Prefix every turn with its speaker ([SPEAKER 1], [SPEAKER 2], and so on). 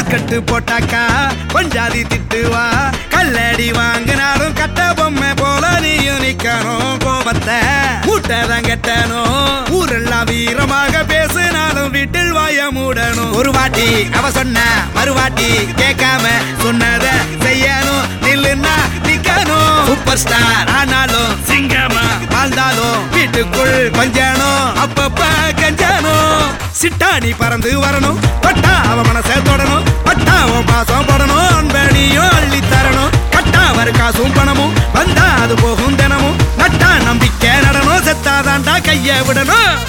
[SPEAKER 1] கட்டு போட்டாக்கா கொஞ்சாதி திட்டுவா கல்லடி வாங்கினாலும் கட்ட பொம்மை போல நீயும் நிக்கணும் கோபத்தை மூட்டதான் கட்டணும் ஊரெல்லாம் வீரமாக பேசினாலும் வீட்டில் வாய மூடணும் ஒரு வாட்டி அவ சொன்ன மறுவாட்டி கேட்காம சொன்னத செய்யணும் நில்லுன்னா நிக்கணும் சூப்பர் ஸ்டார் ஆனாலும் சிங்கமா வாழ்ந்தாலும் வீட்டுக்குள் கொஞ்சணும் அப்பப்ப கஞ்சணும் சிட்டாணி பறந்து வரணும் தொட்டா அவ மனசை தொடணும்